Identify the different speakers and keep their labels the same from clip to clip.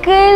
Speaker 1: Uncle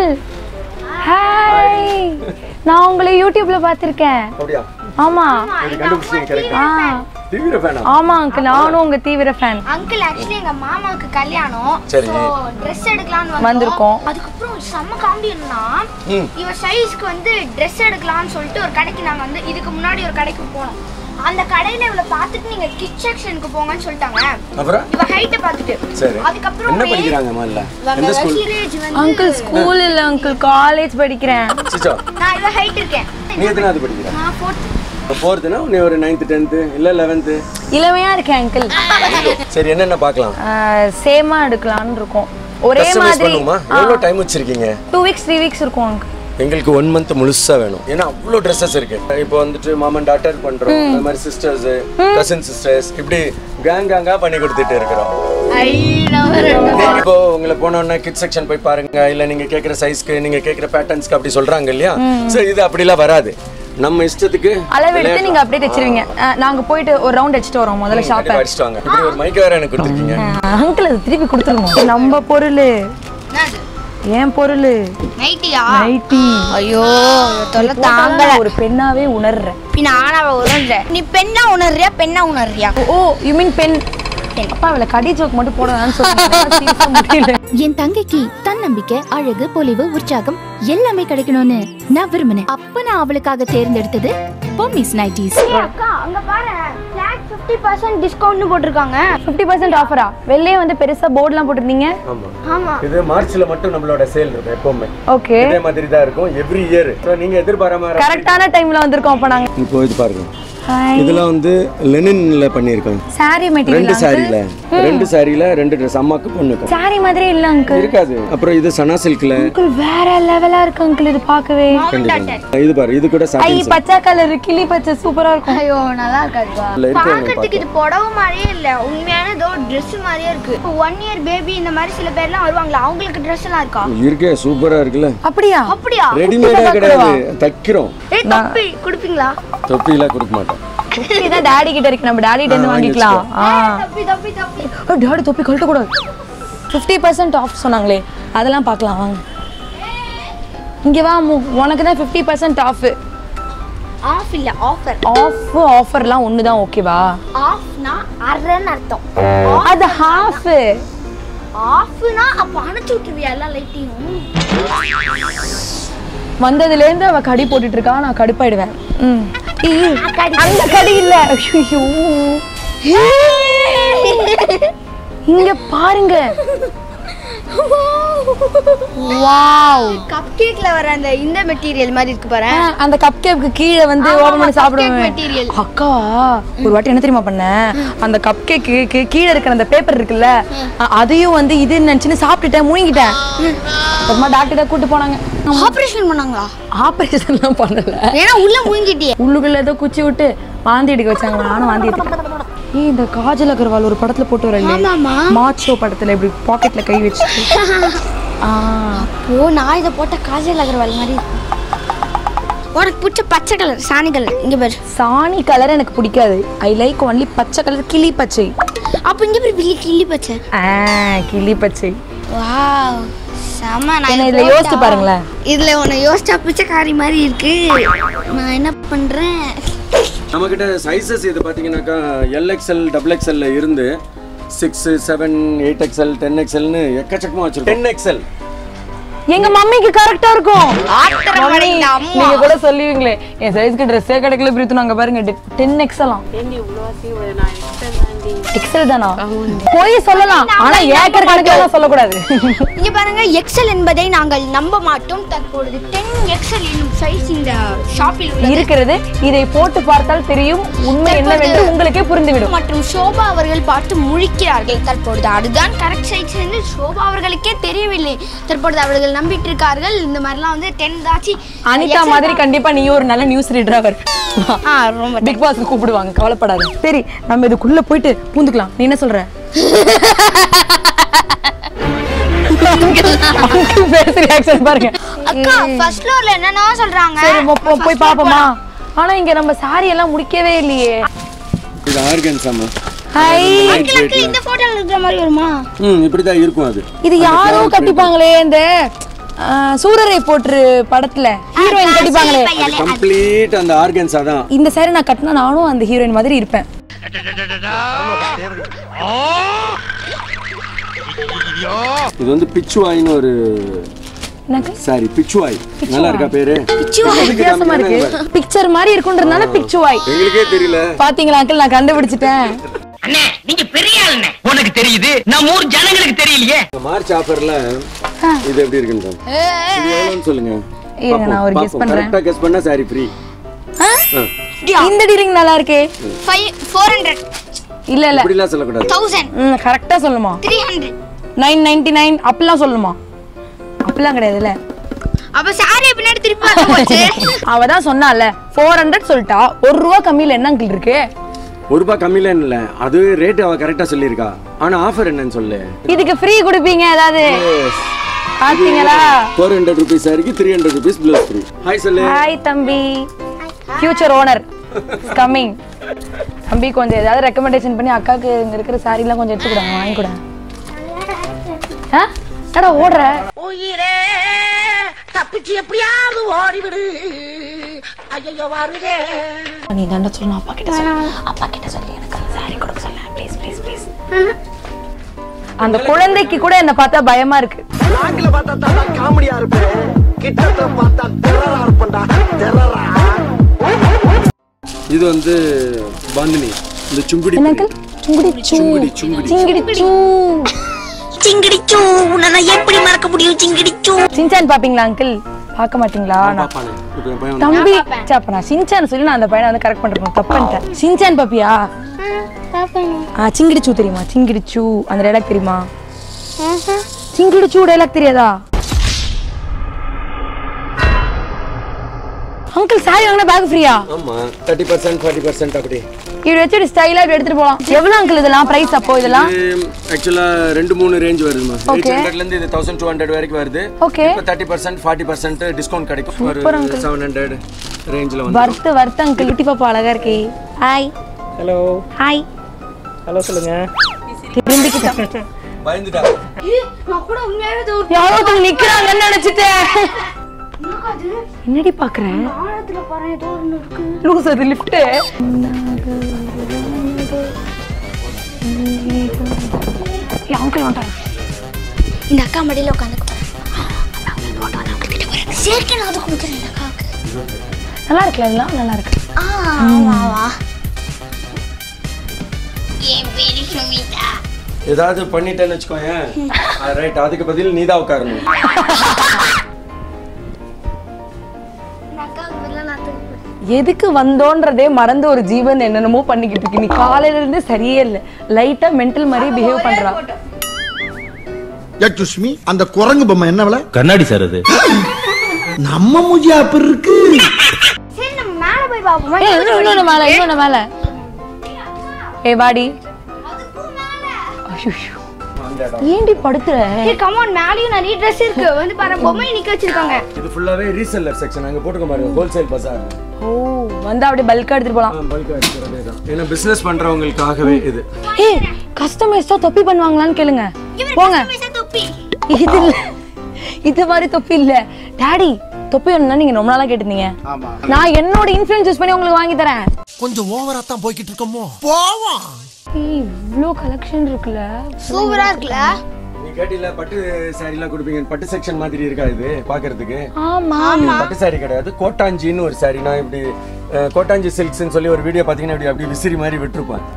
Speaker 1: hi நான் உங்களை யூடியூப்ல பார்த்திருக்கேன்
Speaker 2: அப்படியா
Speaker 1: ஆமா
Speaker 2: இது கண்டுபிடிச்சிங்க கரெக்டா
Speaker 1: ஆ
Speaker 2: தீவிர ஃபேனா
Speaker 1: ஆமா அங்கிள் நானும் உங்க தீவிர ஃபேன்
Speaker 3: அங்கிள் ஆக்சுவலி எங்க மாமாவுக்கு கல்யாணம்
Speaker 2: சரி.
Speaker 3: ட்ரெஸ் எடுக்கலாம்னு
Speaker 1: வந்திருக்கோம்.
Speaker 3: அதுக்கப்புறம் செம்ம காமெடி என்னன்னா
Speaker 2: ம்.
Speaker 3: இவ சைஸ்க்கு வந்து ட்ரெஸ் எடுக்கலாம்னு சொல்லிட்டு ஒரு கடைக்கு நாங்க வந்து இதுக்கு முன்னாடி ஒரு கடைக்கு போனோம் அந்த கடையில இவளை பார்த்துட்டு நீங்க கிட் செக்ஷனுக்கு போங்கன்னு சொல்லிட்டாங்க
Speaker 2: அப்புறம்
Speaker 3: இவ ஹைட்டை பார்த்துட்டு
Speaker 2: சரி
Speaker 3: அதுக்கப்புறம்
Speaker 2: என்ன படிக்கிறாங்க முதல்ல
Speaker 3: இவங்க
Speaker 2: எந்த ஸ்கூல்
Speaker 3: வக்கீலேஜ் வந்து
Speaker 1: அங்கிள் ஸ்கூல் இல்ல அங்கிள் காலேஜ் படிக்கிறேன்
Speaker 2: சிச்சா
Speaker 3: நான் இவ ஹைட் இருக்கேன்
Speaker 2: நீ எத்தனாவது படிக்கிற
Speaker 3: நான் ஃபோர்த்
Speaker 2: ஃபோர்த்துனா நீ ஒரு நைன்த்து டென்த்து இல்லை லெவன்த்து
Speaker 1: இளமையா இருக்கேன் அங்கிள்
Speaker 2: சரி என்னென்ன பார்க்கலாம்
Speaker 1: சேமா எடுக்கலாம்னு இருக்கோம் ஒரே
Speaker 2: கஸ்டமைஸ்
Speaker 1: மாதிரி
Speaker 2: பண்ணுமா எவ்வளோ டைம் வச்சிருக்கீங்க
Speaker 1: டூ வீக்ஸ் த்ரீ வீக்ஸ் இருக்கும் அங்கிள்
Speaker 2: எங்களுக்கு ஒன் மந்த் முழுசா வேணும் ஏன்னா அவ்வளோ ட்ரெஸ்ஸஸ் இருக்கு இப்போ வந்துட்டு மாமன் டாட்டர் பண்றோம் இந்த மாதிரி சிஸ்டர்ஸ் கசின் சிஸ்டர்ஸ் இப்படி கேங் கேங்கா பண்ணி கொடுத்துட்டு இருக்கிறோம் நீங்க இப்போ உங்களை போனோன்னா கிட் செக்ஷன் போய் பாருங்க இல்ல நீங்க கேக்குற சைஸ்க்கு நீங்க கேக்குற பேட்டர்ன்ஸ்க்கு அப்படி சொல்றாங்க இல்லையா சோ இது அப்படிலாம் வராது நம்ம இஷ்டத்துக்கு
Speaker 1: அளவு எடுத்து நீங்க அப்படியே தைச்சிருவீங்க அஹ், நாங்க போயிட்டு ஒரு ரவுண்ட் அடிச்சுட்டு வரோம் முதல்ல ஷாப்பை
Speaker 2: கண்டிப்பா அடிச்சுட்டு வாங்க இப்படி ஒரு மைக் வேற எனக்கு கொடுத்துருக்கீங்க
Speaker 1: அங்கிள் அது திருப்பி கொடுத்துருவோம் நம்ம பொருள்
Speaker 3: என்னது
Speaker 1: ஏன் பொருள்
Speaker 3: நைட்டியா
Speaker 1: நைட்டி
Speaker 3: ஐயோ தொல்லை
Speaker 1: தாங்கல ஒரு பெண்ணாவே உணர்றேன்
Speaker 3: பின்ன ஆனாவ உணர்ற நீ பெண்ணா உணர்றியா பெண்ணா உணர்றியா
Speaker 1: ஓ யூ மீன் பெண் அப்பா அவளை கடி ஜோக் மட்டும் போடலாம்னு சொல்லுங்க முடியல
Speaker 4: என் தங்கைக்கு தன்னம்பிக்கை அழகு பொலிவு உற்சாகம் எல்லாமே கிடைக்கணும்னு நான் விரும்பினேன் அப்ப நான் அவளுக்காக தேர்ந்தெடுத்தது பொம்மிஸ் நைட்டிஸ்
Speaker 3: அக்கா அங்க பாரு ஃபிளாட் 50% டிஸ்கவுண்ட்னு போட்டிருக்காங்க
Speaker 1: ஃபிஃப்டி பர்சன்ட் ஆஃபரா வெளியே வந்து பெருசா போர்டுலாம் போட்டிருந்தீங்க
Speaker 2: ஆமா
Speaker 3: ஆமா
Speaker 2: இது மார்ச்ல மட்டும் நம்மளோட சேல் இருக்கும் எப்பவுமே
Speaker 1: ஓகே
Speaker 2: இதே மாதிரி தான் இருக்கும் எவ்ரி இயர் நீங்க எதிர்பாராம
Speaker 1: கரெக்டான டைம்ல வந்திருக்கோம் அப்ப நாங்க
Speaker 2: இப்போ இது பாருங்க இதெல்லாம் வந்து லெனின்ல பண்ணியிருக்காங்க
Speaker 1: சாரி
Speaker 2: ரெண்டு
Speaker 1: மெட்டீரியல்
Speaker 2: சாரில ரெண்டு சாரில ரெண்டு ட்ரெஸ் அம்மாக்கு பொண்ணுக்கும்
Speaker 1: சாரி மாதிரி இல்ல அங்கிள்
Speaker 2: இருக்காது அப்புறம் இது சனா சில்க்ல
Speaker 1: அங்கிள் வேற லெவலா இருக்கு அங்கிள் இது பார்க்கவே
Speaker 2: கண்டிப்பா இது பாரு இது கூட
Speaker 1: ஐ
Speaker 2: சாட்டின்
Speaker 1: பச்சை கலர் கிளி பச்சை சூப்பரா இருக்கும்
Speaker 3: ஐயோ நல்லா இருக்காதுப்பா
Speaker 2: இல்ல இருக்கு
Speaker 3: பார்க்கறதுக்கு இது புடவை மாதிரியே இல்ல உண்மையான ஏதோ Dress மாதிரியே இருக்கு ஒன் இயர் பேபி இந்த மாதிரி சில பேர்லாம் வருவாங்களா அவங்களுக்கு Dress எல்லாம் இருக்கா
Speaker 2: இருக்கே சூப்பரா இருக்குல்ல
Speaker 1: அப்படியா
Speaker 3: அப்படியா
Speaker 2: ரெடிமேடே கிடையாது தைக்கிறோம்
Speaker 3: ஏய் தப்பி குடுப்பீங்களா
Speaker 2: தொப்பிலாம் கொடுக்க மாட்டோம்
Speaker 1: இதான் டாடி கிட்ட இருக்கு நம்ம டாடி கிட்ட இருந்து
Speaker 2: ஆ,
Speaker 1: வாங்கிக்கலாம் ஆ
Speaker 3: தப்பி தப்பி தப்பி
Speaker 1: டாடி தொப்பி கழட்ட கூடாது ஃபிஃப்டி பர்சன்ட் ஆஃப் சொன்னாங்களே அதெல்லாம் பார்க்கலாம் வாங்க இங்க வா அம்மு உனக்கு தான் ஃபிஃப்டி பர்சன்ட் ஆஃப்
Speaker 3: ஆஃப் இல்ல ஆஃபர்
Speaker 1: ஆஃப் ஆஃபர்லாம் ஒன்று தான் ஓகேவா
Speaker 3: ஆஃப்னா அரைன்னு அர்த்தம்
Speaker 1: அது ஹாஃப்
Speaker 3: ஆஃப்னா அப்ப அணைச்சு விட்டுருவியா எல்லா லைட்டையும்
Speaker 1: வந்ததுலேருந்து அவ கடி போட்டுட்டு இருக்கா நான் கடுப்பாயிடுவேன் ம் ஐயோ, அந்த கடி இல்ல ஐயோ இங்க பாருங்க வாவ்
Speaker 3: கப் கேக்ல வர அந்த இந்த மெட்டீரியல் மாதிரி இருக்கு பாரு
Speaker 1: அந்த கப் கேக்கு கீழே வந்து
Speaker 3: ஆமா,
Speaker 1: ஓபன் பண்ணி
Speaker 3: cupcake
Speaker 1: சாப்பிடுவேன்
Speaker 3: material.
Speaker 1: அக்கா ஒரு வாட்டி என்ன தெரியுமா பண்ணேன் அந்த கப் கேக்கு கீழே இருக்கிற அந்த பேப்பர் இருக்குல்ல அ- அதையும் வந்து இதுன்னு நினைச்சுன்னு சாப்பிட்டுட்டேன் முழுங்கிட்டேன் அப்புறமா டாக்டர் கூட்டு போனாங்க
Speaker 3: ஆபரேஷன் பண்ணாங்களா
Speaker 1: ஆபரேஷன்லாம் பண்ணல
Speaker 3: ஏன்னா உள்ள முழுங்கிட்டியே
Speaker 1: உள்ளுக்குள்ள ஏதோ குச்சி விட்டு வாந்தி எடுக்க வச்சாங்க நானும் வாந்தி எடுத்தேன் ஏய் இந்த காஜல் அகர்வால் ஒரு படத்துல போட்டு வரல
Speaker 3: ஆமாமா.
Speaker 1: மாச்சோ படத்துல இப்படி பாக்கெட்ல கை வச்சுட்டு ஆ
Speaker 3: ஓ நான் இதை போட்ட காஜல் அகர்வால் மாதிரி இருக்கு. உனக்கு பிடிச்ச பச்சை கலர் சாணி கலர் இங்க பாரு
Speaker 1: சாணி கலர் எனக்கு பிடிக்காது ஐ லைக் ஒன்லி பச்சை கலர் கிளி பச்சை
Speaker 3: அப்ப இங்க பாரு பில்லி கிள்ளி பச்சை
Speaker 1: ஆ கிளி பச்சை
Speaker 3: வாவ் செம நான்
Speaker 1: என்ன
Speaker 3: இதை
Speaker 1: இதுல யோசிச்சு
Speaker 3: போட்டா-
Speaker 1: பாருங்களேன்
Speaker 3: இதுல உன்னை யோசிச்சா பிச்சைக்காரி மாதிரி இருக்கு நான் என்ன பண்றேன்
Speaker 2: நம்ம கிட்ட சைஸஸ் இது பாத்தீங்கன்னாக்கா எல்எக்ஸ்எல் டபுள் எக்ஸ்எல்ல இருந்து six seven eight XL ten எக்ஸ்எல்னு எக்கச்சக்கமா வச்சிருக்கோம் டென் எக்ஸ்எல்
Speaker 1: எங்க மம்மிக்கு கரெக்டா இருக்கும்
Speaker 3: ஆத்திரம்
Speaker 1: மம்மி,
Speaker 3: அடைந்த அம்மா.
Speaker 1: நீங்க கூட சொல்லுவீங்களே என் சைஸ்க்கு ட்ரெஸ்ஸே கிடைக்கல பிரித்து நாங்க பாருங்க டென் எக்ஸலாம் எக்ஸல் தானா போய் சொல்லலாம் ஆனா ஏக்கர் கணக்கில் சொல்லக்கூடாது
Speaker 3: இங்க பாருங்க எக்ஸல் என்பதை நாங்கள் நம்ப மாட்டோம் தற்பொழுது டென் எக்ஸல் என்னும் சைஸ் இந்த ஷாப்பில் உள்ளது
Speaker 1: இருக்கிறது இதை போட்டு பார்த்தால் தெரியும் உண்மை என்னவென்று உங்களுக்கே புரிந்துவிடும்
Speaker 3: மற்றும் சோபா அவர்கள் பார்த்து முழிக்கிறார்கள் தற்பொழுது அதுதான் கரெக்ட் சைஸ் என்று சோபா அவர்களுக்கே தெரியவில்லை தற்பொழுது அவர்கள் நம்பிட்டு இருக்கார்கள் இந்த மாதிரிலாம் வந்து டென் தாச்சு
Speaker 1: அனிதா மாதிரி கண்டிப்பா நீ ஒரு நல்ல நியூஸ் ரீடரா வர
Speaker 3: ஆ ரொம்ப
Speaker 1: பிக் பாஸ் கூப்பிடுவாங்க கவலைப்படாத சரி நம்ம இதுக்குள்ள போயிட்டு பூந்துக்கலாம் நீ என்ன சொல்ற பேச ரியாக்ஷன் பாருங்க
Speaker 3: அக்கா ஃபர்ஸ்ட் ஃப்ளோர்ல என்னென்ன சொல்றாங்க
Speaker 1: சரி போ- போ- போய் பாப்போமா ஆனா இங்க நம்ம சாரி எல்லாம் முடிக்கவே இல்லையே
Speaker 2: இது ஆர்கன்ஸாமா
Speaker 1: ஹை
Speaker 3: அங்கிள் அங்கிள் இந்த போட்டோல இருக்கிற மாதிரி வருமா
Speaker 2: ம் இப்படி தான் இருக்கும் அது
Speaker 1: இது யாரும் கட்டிப்பாங்களே இந்த சூரரை போற்று படத்துல ஹீரோயின் கட்டிப்பாங்களே
Speaker 2: கம்ப்ளீட் அந்த ஆர்கன்ஸ் அதான்
Speaker 1: இந்த saree நான் கட்டினா நானும் அந்த ஹீரோயின் மாதிரி இருப்பேன்
Speaker 2: இது வந்து பிச்சுவாயின்னு ஒரு
Speaker 1: எனக்கு
Speaker 2: சாரி பிச்சுவாய் நல்லா இருக்கா பேரு
Speaker 1: வித்தியாசமா இருக்கு பிக்சர் மாதிரி இருக்குன்றதுனால பிக்சுவாய்
Speaker 2: எங்களுக்கே தெரியல
Speaker 1: பாத்தீங்களா அங்கிள் நான் கண்டுபிடிச்சிட்டேன்
Speaker 5: அண்ணே நீங்க பெரிய ஆளுண்ணே உனக்கு தெரியுது நம்ம ஊர் ஜனங்களுக்கு தெரியலையே
Speaker 2: இந்த மார்ச் ஆஃபர்ல இது எப்படி இருக்குன்னு பாருங்க. இது எவ்வளவுன்னு சொல்லுங்க
Speaker 1: இருங்க, நான் ஒரு guess பண்றேன்.
Speaker 2: கரெக்டா கெஸ் பண்ணா சாரி ஃப்ரீ
Speaker 1: இந்த டீலிங் நல்லா இருக்கே
Speaker 3: ஃபைவ் ஃபோர் ஹண்ட்ரட்
Speaker 1: இல்ல இல்ல
Speaker 2: இப்படிலாம் சொல்லக்கூடாது
Speaker 3: தௌசண்ட்
Speaker 1: ம் கரெக்டா சொல்லுமா
Speaker 3: three hundred
Speaker 1: nine ninety nine அப்படிலாம் சொல்லுமா அப்படிலாம் கிடையாதுல்ல
Speaker 3: அப்ப சாரி பின்னாடி திருப்பி பார்க்க போச்சு
Speaker 1: அவ தான் சொன்னால ஃபோர் ஹண்ட்ரட் சொல்லிட்டா ஒரு ரூபா கம்மியில என்ன அங்கிள் இருக்கு
Speaker 2: ஒரு ரூபாய் கம்மியில இல்ல அது ரேட் அவ கரெக்டா சொல்லியிருக்கா ஆனா ஆஃபர் என்னன்னு சொல்லு
Speaker 1: இதுக்கு ஃப்ரீ கொடுப்பீங்க ஏதாவது பாத்தீங்களா
Speaker 2: ஃபோர் ஹண்ட்ரட் ருபீஸ் சாரிக்கு three hundred rupees plus free hi சொல்லு
Speaker 1: ஹாய் தம்பி ஃபியூச்சர் ஓனர் கம்மிங் தம்பி கொஞ்சம் ஏதாவது ரெக்கமெண்டேஷன் பண்ணி அக்காவுக்கு இங்க இருக்கிற சாரிலாம் கொஞ்சம் எடுத்து கொடுங்க வாங்கி கொடுங்க ஆ என்னடா ஓடுற
Speaker 6: உயிரே தப்பிச்சு எப்படியாவது ஓடிவிடு ஐயோ வருதே
Speaker 1: நீ தாண்டா சொல்லணும் அப்பா கிட்ட சொல்லு அப்பா கிட்ட சொல்லி எனக்கு அந்த சாரி கொடுக்க சொல்ல ப்ளீஸ் ப்ளீஸ் ப்ளீஸ் அந்த குழந்தைக்கு கூட என்ன பார்த்தா பயமா இருக்கு
Speaker 7: நாங்கள பார்த்தா தான் காமெடியா இருப்பேன் கிட்டத்த பார்த்தா டெரரா இருப்பேன்டா டெரரா
Speaker 2: இது வந்து பாந்தினி இந்த சுங்குடி
Speaker 1: என்னங்கள் சுங்குடி சூ
Speaker 2: சுங்குடி சுங்குடி
Speaker 1: சிங்கிடி சூ
Speaker 6: சிங்கிடிச்சூ உன்னை நான் எப்படி மறக்க முடியும் சிங்கிடிச்சூ
Speaker 1: சின்சான் பாப்பீங்களா அங்கிள் பார்க்க மாட்டீங்களா நான்
Speaker 2: பாப்பானே இப்போ என் பையன்
Speaker 1: தம்பி சே, அப்ப நான் சின்சான் சொல்லி நான் அந்த பையனை வந்து கரெக்ட் பண்றேன் தப்புன்ட்டேன் சின்சான் பாப்பியா ஆ சிங்கிடி சூ தெரியுமா சிங்கிடி சூ அந்த டைலாக் தெரியுமா சிங்கிடி சூ டைலாக் தெரியாதா அங்கிள் சாரி வாங்கினா பேக் ஃப்ரீயா
Speaker 2: ஆமா தேர்ட்டி பர்சன்ட் ஃபார்ட்டி பர்சன்ட் அப்படி
Speaker 1: இப்படி வச்சு இப்படி ஸ்டைலா இப்படி எடுத்துட்டு போலாம் எவ்வளவு அங்கிள் இதெல்லாம் பிரைஸ் அப்போ இதெல்லாம்
Speaker 2: ஆக்சுவலா ரெண்டு மூணு ரேஞ்ச் வருதுமா எயிட்
Speaker 1: Okay.
Speaker 2: ஹண்ட்ரட்ல இருந்து இது தௌசண்ட் டூ ஹண்ட்ரட் வரைக்கும் வருது
Speaker 1: ஓகே
Speaker 2: இப்போ thirty percent forty percent discount கிடைக்கும் ஒரு செவன் ஹண்ட்ரட் ரேஞ்சில் வந்து
Speaker 1: வர்த்து வர்த்து அங்கிள் குட்டி பாப்பா அழகா இருக்கே ஹாய்
Speaker 8: ஹலோ
Speaker 1: ஹாய்
Speaker 8: ஹலோ சொல்லுங்க
Speaker 1: திரும்பிக்கிட்டா
Speaker 2: பயந்துட்டா
Speaker 3: நான் கூட உண்மையாவே இது ஒரு
Speaker 1: யாரோ ஒருத்தவங்க நிக்கிறாங்கன்னு நினைச்சிட்டேன் என்னடி பாக்குறேன்
Speaker 3: ஆழத்துல பாரு ஏதோ ஒண்ணு இருக்கு
Speaker 1: லூஸ் அது லிஃப்ட் அங்கிள் வந்துட்டாங்க
Speaker 3: இந்த அக்கா மடியில உட்காந்து சேர்க்கை நான் அதை கொடுக்குறேன் இந்த அக்காவுக்கு
Speaker 1: நல்லா இருக்குல்ல இதெல்லாம் நல்லா இருக்கு
Speaker 3: ஆ ஆமா வா என் பேரு சுமிதா
Speaker 2: ஏதாவது பண்ணிட்டேன்னு வச்சுக்கோயேன் ரைட் அதுக்கு பதில் நீதான் உட்காரணும்
Speaker 3: இந்த அக்காவுக்கு பதிலா நான் தூக்கி
Speaker 1: எதுக்கு வந்தோன்றதே மறந்து ஒரு ஜீவன் என்னென்னமோ பண்ணிக்கிட்டு இருக்கு நீ காலையில இருந்தே சரியே இல்ல லைட்டா மென்டல் மாதிரி பிஹேவ் பண்றா
Speaker 7: சுஷ்மி அந்த குரங்கு பொம்மை என்ன விலை
Speaker 9: கண்ணாடி சார் அது
Speaker 7: நம்ம மூஜி அப்படி இருக்கு
Speaker 3: சரி நம்ம மேல போய் பாப்போமா
Speaker 1: ஏய், இன்னும் இன்னொன்னு மேல இன்னொன்னு மேல ஏ வாடி ஐயோ ஏன்டி படுத்துற
Speaker 3: கமான் மேலயும் நிறைய ட்ரெஸ் இருக்கு வந்து பாரு பொம்மை நிக்க வச்சிருக்காங்க
Speaker 2: இது ஃபுல்லாவே ரீசெல்லர் செக்ஷன் அங்க போட்டுக்க பாருங்க ஹோல்சேல் பஜார்
Speaker 1: ஓ வந்து அப்படியே பல்கா எடுத்துட்டு போலாம்
Speaker 2: பல்கா எடுக்கிறதே தான் ஏன்னா பிசினஸ் பண்றவங்களுக்காகவே இது
Speaker 1: ஏய் கஸ்டமைஸ் தான் தொப்பி பண்ணுவாங்களான்னு கேளுங்க போங்க
Speaker 3: தொப்பி
Speaker 1: இது இல்ல இது மாதிரி தொப்பி இல்ல டாடி தொப்பி வேணும்னா நீங்க ரொம்ப நாளா கேட்டிருந்தீங்க நான் என்னோட இன்ஃபுளுன்ஸ் யூஸ் பண்ணி உங்களுக்கு வாங்கி தரேன்
Speaker 7: கொஞ்சம் ஓவரா தான் போய்கிட்டு இருக்கோமோ போவோம்
Speaker 1: ஏய் இவ்ளோ கலெக்ஷன் இருக்குல்ல
Speaker 3: சூப்பரா இருக்குல்ல
Speaker 2: நீ கேட்டில பட்டு சாரிலாம் கொடுப்பீங்க பட்டு செக்ஷன் மாதிரி இருக்கா இது பாக்குறதுக்கு
Speaker 1: ஆமா
Speaker 2: இது பட்டு சாரி கிடையாது கோட்டாஞ்சின்னு ஒரு சாரி நான் இப்படி அஹ், கோட்டாஞ்சி சில்க்ஸ்னு சொல்லி ஒரு வீடியோ பாத்தீங்கன்னா இப்படி அப்படி விசிறி மாதிரி விட்டுருப்பேன்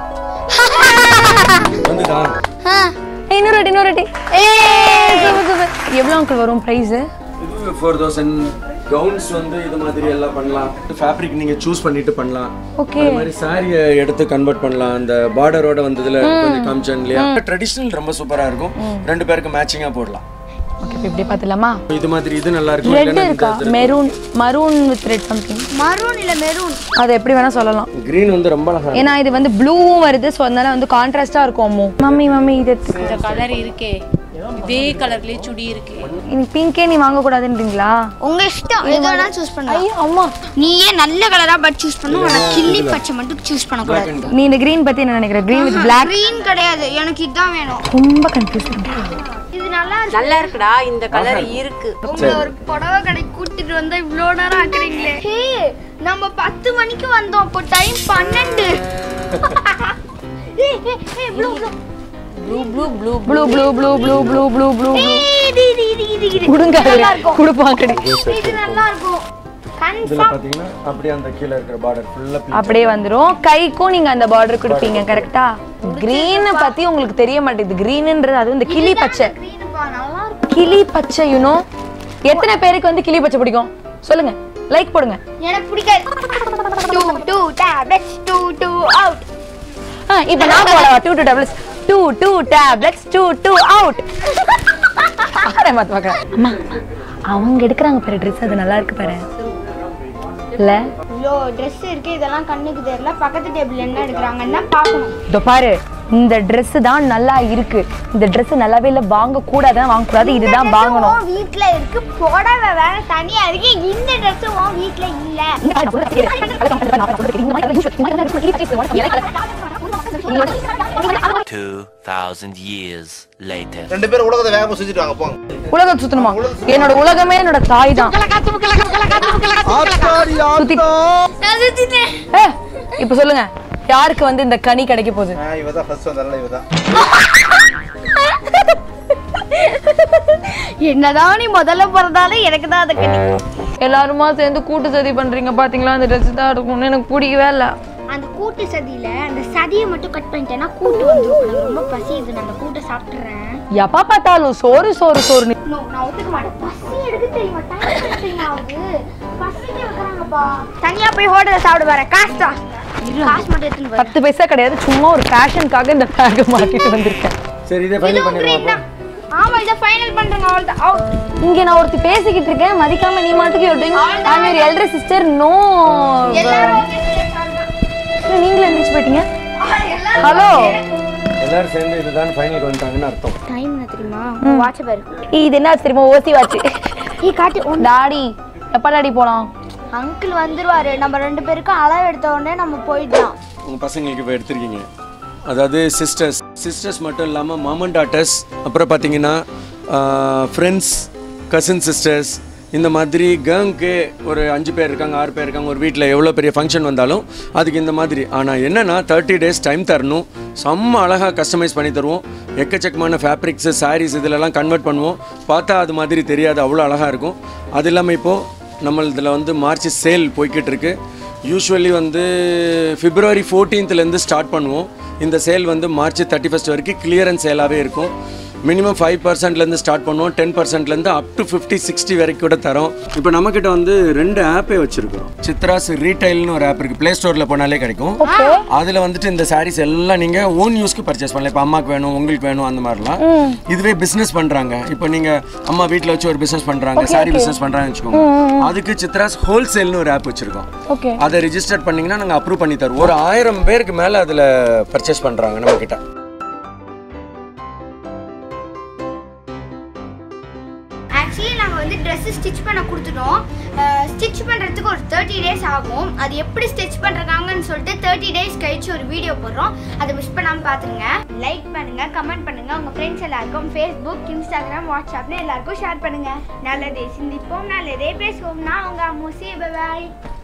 Speaker 2: வந்துதா
Speaker 1: ஏய், இன்னொரு வாட்டி இன்னொரு வாட்டி ஏய் சூப்பர் சூப்பர் எவ்வளவு அங்கிள் வரும் பிரைஸ்
Speaker 2: இது ஃபோர் தௌசண்ட் கவுன்ஸ் வந்து இது மாதிரி எல்லாம் பண்ணலாம் ஃபேப்ரிக் நீங்க சூஸ் பண்ணிட்டு பண்ணலாம்
Speaker 1: Okay.
Speaker 2: அது மாதிரி சாரியை எடுத்து கன்வெர்ட் பண்ணலாம் அந்த பார்டரோட வந்ததுல கொஞ்சம் காமிச்சேன் இல்லையா ட்ரெடிஷ்னல் ரொம்ப சூப்பரா இருக்கும் ரெண்டு பேருக்கு மேட்சிங்கா போடலாம்
Speaker 1: ஓகே இப்படி பாத்துலாமா
Speaker 2: இது மாதிரி இது நல்லா இருக்கும்
Speaker 1: ரெட்
Speaker 2: இல்லைன்னா
Speaker 1: இருக்கா maroon maroon with red something
Speaker 3: maroon இல்ல மெரூன்
Speaker 1: அது எப்படி வேணா சொல்லலாம்
Speaker 2: கிரீன் வந்து ரொம்ப அழகா
Speaker 1: ஏன்னா இது வந்து ப்ளூவும் வருது ஸோ அதனால வந்து கான்ட்ராஸ்டா இருக்கும் அம்மு மம்மி மம்மி இது
Speaker 10: இந்த கலர் இருக்கே இதே கலர்லயே சுடி இருக்கு
Speaker 1: இன்னைக்கு பிங்கே நீ வாங்க கூடாதுன்றீங்களா
Speaker 3: உங்க இஷ்டம் எது வேணா சூஸ் பண்ணலாம்
Speaker 1: ஐயோ அம்மா
Speaker 3: நீயே நல்ல கலரா பட் சூஸ் பண்ணும் ஆனா கிள்ளி பச்சை மட்டும் சூஸ் பண்ண கூடாது
Speaker 1: நீ இந்த கிரீன் பத்தி என்ன நினைக்கிற கிரீன் வித் பிளாக்
Speaker 3: கிரீன் கிடையாது எனக்கு இதுதான் வேணும்
Speaker 1: ரொம்ப கன்ஃபியூஸ் பண்றேன்
Speaker 3: இது இது நல்லா இருக்கு
Speaker 10: நல்லா இருக்குடா இந்த கலர் இருக்கு
Speaker 3: உங்களை ஒரு புடவை கடைக்கு கூட்டிட்டு வந்தா இவ்வளோ நேரம் ஆக்குறீங்களே ஹே நம்ம பத்து மணிக்கு வந்தோம் அப்போ டைம் பன்னெண்டு ஏய், ஏய், ஏய், blue, blue.
Speaker 10: Blue blue blue
Speaker 1: blue blue blue blue blue blue blue
Speaker 3: ஏய், இது, இது, இது, இது, இது.
Speaker 1: கொடுங்க
Speaker 3: நல்லா இருக்கும்
Speaker 1: கொடுப்பாங்கடி
Speaker 3: இது நல்லா இருக்கும்
Speaker 2: இதுல
Speaker 3: கன்ஃபார்ம்
Speaker 2: பாத்தீங்கன்னா அப்படியே அந்த கீழே இருக்கிற பார்டர் ஃபுல்லா
Speaker 1: அப்படியே வந்துரும் கைக்கும் நீங்க அந்த பார்டர் கொடுப்பீங்க கரெக்டா கிரீன் பத்தி உங்களுக்கு தெரிய மாட்டேங்குது கிரீன்ன்றது அது இந்த கிளி பச்சை
Speaker 3: greenப்பா, நல்லா இருக்கும்
Speaker 1: கிளி பச்சை யூனோ எத்தனை பேருக்கு வந்து கிளி பச்சை பிடிக்கும் சொல்லுங்க லைக் போடுங்க
Speaker 3: எனக்கு பிடிக்காது two two tablets two two out
Speaker 1: ஆ, இப்ப நான் போடவா two two tablets two two tablets two two out பாக்குறேன் பார்த்து பாக்குறேன் அம்மா அவங்க எடுக்கிறாங்க பாரு ட்ரெஸ் அது நல்லா இருக்கு பாரு இல்ல
Speaker 3: இவ்வளோ ட்ரெஸ் இருக்கு இதெல்லாம் கண்ணுக்கு தெரியல பக்கத்து டேபிள் என்ன எடுக்கிறாங்கன்னா பார்க்கணும்
Speaker 1: இதோ பாரு இந்த Dress தான் நல்லா இருக்கு இந்த Dress நல்லாவே இல்ல வாங்க கூடாதான் வாங்க கூடாது இதுதான் வாங்கணும்
Speaker 3: உன் வீட்ல இருக்கு புடவை வேற தனியா இருக்கு இந்த ட்ரெஸ் உன் வீட்ல இல்ல
Speaker 8: Two thousand years later.
Speaker 7: ரெண்டு பேரும் உலகத்தை வேகமா சுத்திட்டு வாங்க போங்க
Speaker 1: உலகம் சுத்தணுமா என்னோட உலகமே என்னோட தாய் தான் சுத்தி
Speaker 3: நான் சுத்திட்டேன்
Speaker 1: ஏ, இப்ப சொல்லுங்க யாருக்கு வந்து இந்த கனி கிடைக்க போகுது
Speaker 7: இவதான் ஃபர்ஸ்ட் வந்தால இவதான்
Speaker 3: என்னதான் நீ முதல்ல பிறந்தாலும் எனக்கு தான் அதை கட்டி
Speaker 1: எல்லாருமா சேர்ந்து கூட்டு சதி பண்றீங்க பாத்தீங்களா அந்த ட்ரெஸ் தான் இருக்கும்னு எனக்கு பிடிக்கவே இல்ல
Speaker 3: அந்த கூட்டு சதியில அந்த சதியை மட்டும் கட் பண்ணிட்டேன்னா கூட்டு வந்துடும் எனக்கு ரொம்ப பசியுது நான் அந்த கூட்டை சாப்பிட்டுறேன்
Speaker 1: எப்ப பார்த்தாலும் சோறு சோறு சோறு
Speaker 3: நோ நான் ஒத்துக்க மாட்டேன் பசி எடுக்க தெரியுமா டைம் தெரியுமா ஆகுது பசிக்க வைக்கிறாங்கப்பா தனியா போய் ஹோட்டல்ல சாப்பிட வரேன் காசு தான் காசு மட்டும் எடுத்துன்னு வரேன்
Speaker 1: பத்து பைசா கிடையாது சும்மா ஒரு ஃபேஷனுக்காக இந்த பேக் மாட்டிட்டு வந்திருக்கேன்
Speaker 2: சரி இதே ஃபைனல்
Speaker 3: இதுவும்
Speaker 2: பண்ணிடுவோம்
Speaker 3: green தான். ஆமா இதை ஃபைனல் பண்றேங்க அவ்வளவுதான் அவுட்
Speaker 1: இங்க நான் ஒருத்தி பேசிக்கிட்டு இருக்கேன் மதிக்காம நீ மாட்டுக்கு you I mean elder sister no
Speaker 3: எல்லாரும்
Speaker 1: நீங்களும் எந்திரிச்சு போயிட்டீங்க ஹலோ
Speaker 2: எல்லாரும் சேர்ந்து இதுதான் ஃபைனல் வந்துட்டாங்கன்னு அர்த்தம்
Speaker 3: டைம் என்ன தெரியுமா வாட்ச் பாரு
Speaker 1: இது என்ன ஆச்சு தெரியுமா ஓசி வாச்சு
Speaker 3: நீ காட்டு உன்
Speaker 1: டாடி எப்ப டாடி போலாம்
Speaker 3: அங்கிள் வந்துருவாரு நம்ம ரெண்டு பேருக்கும் அளவு எடுத்த உடனே நம்ம போயிடலாம்
Speaker 2: உங்கள் பசங்களுக்கு இப்போ எடுத்திருக்கீங்க அதாவது சிஸ்டர்ஸ் சிஸ்டர்ஸ் மட்டும் இல்லாமல் மாமன் டாட்டர்ஸ் அப்புறம் பார்த்தீங்கன்னா ஃப்ரெண்ட்ஸ் கசின் சிஸ்டர்ஸ் இந்த மாதிரி கேங்க்கு ஒரு அஞ்சு பேர் இருக்காங்க ஆறு பேர் இருக்காங்க ஒரு வீட்டில் எவ்வளோ பெரிய ஃபங்க்ஷன் வந்தாலும் அதுக்கு இந்த மாதிரி ஆனால் என்னென்னா தேர்ட்டி டேஸ் டைம் தரணும் செம்ம அழகாக கஸ்டமைஸ் பண்ணி தருவோம் எக்கச்சக்கமான ஃபேப்ரிக்ஸு சாரீஸ் இதிலெல்லாம் கன்வெர்ட் பண்ணுவோம் பார்த்தா அது மாதிரி தெரியாது அவ்வளோ அழகாக இருக்கும் அது இல்லாமல் இப்போது நம்ம இதில் வந்து மார்ச் சேல் போய்கிட்டு இருக்கு யூஸ்வலி வந்து பிப்ரவரி ஃபோர்டீன்த்லேருந்து ஸ்டார்ட் பண்ணுவோம் இந்த சேல் வந்து மார்ச் தேர்ட்டி ஃபஸ்ட் வரைக்கும் கிளியரன்ஸ் சேலாகவே இருக்கும் மினிமம் ஃபைவ் பர்சன்ட்லேருந்து ஸ்டார்ட் பண்ணுவோம் டென் பர்சன்ட்லேருந்து அப் டு ஃபிஃப்டி சிக்ஸ்டி வரைக்கும் கூட தரோம் இப்போ நம்மக்கிட்ட வந்து ரெண்டு ஆப்பே வச்சுருக்கோம் சித்ராஸ் ரீட்டைல்னு ஒரு ஆப் இருக்குது ப்ளே ஸ்டோரில் போனாலே கிடைக்கும் அதில் வந்துட்டு இந்த சாரீஸ் எல்லாம் நீங்கள் ஓன் யூஸ்க்கு பர்ச்சேஸ் பண்ணலாம் இப்போ அம்மாக்கு வேணும் உங்களுக்கு வேணும் அந்த மாதிரிலாம் இதுவே பிஸ்னஸ் பண்ணுறாங்க இப்போ நீங்கள் அம்மா வீட்டில் வச்சு ஒரு பிஸ்னஸ் பண்ணுறாங்க சாரி பிஸ்னஸ் பண்ணுறாங்கன்னு வச்சுக்கோங்க அதுக்கு சித்ராஸ் ஹோல்சேல்னு ஒரு ஆப் வச்சுருக்கோம்
Speaker 1: ஓகே
Speaker 2: அதை ரிஜிஸ்டர் பண்ணீங்கன்னா நாங்கள் அப்ரூவ் பண்ணி தருவோம் ஒரு ஆயிரம் பேருக்கு மேலே அதில் பர்ச்சேஸ் பண்ணுறாங்க நம்மக்கிட்ட
Speaker 3: ஆக்சுவலி நாங்கள் வந்து ட்ரெஸ்ஸு ஸ்டிச் பண்ண கொடுத்துட்டோம் ஸ்டிச் பண்ணுறதுக்கு ஒரு தேர்ட்டி டேஸ் ஆகும் அது எப்படி ஸ்டிச் பண்ணுறாங்கன்னு சொல்லிட்டு தேர்ட்டி டேஸ் கழிச்சு ஒரு வீடியோ போடுறோம் அதை மிஸ் பண்ணாமல் பார்த்துருங்க லைக் பண்ணுங்கள் கமெண்ட் பண்ணுங்கள் உங்கள் ஃப்ரெண்ட்ஸ் எல்லாருக்கும் ஃபேஸ்புக் இன்ஸ்டாகிராம் வாட்ஸ்அப்னு எல்லாருக்கும் ஷேர் பண்ணுங்கள் நல்லதே சிந்திப்போம் நல்லதே பேசுவோம் நான் உங்கள் அம்மூசி பாய்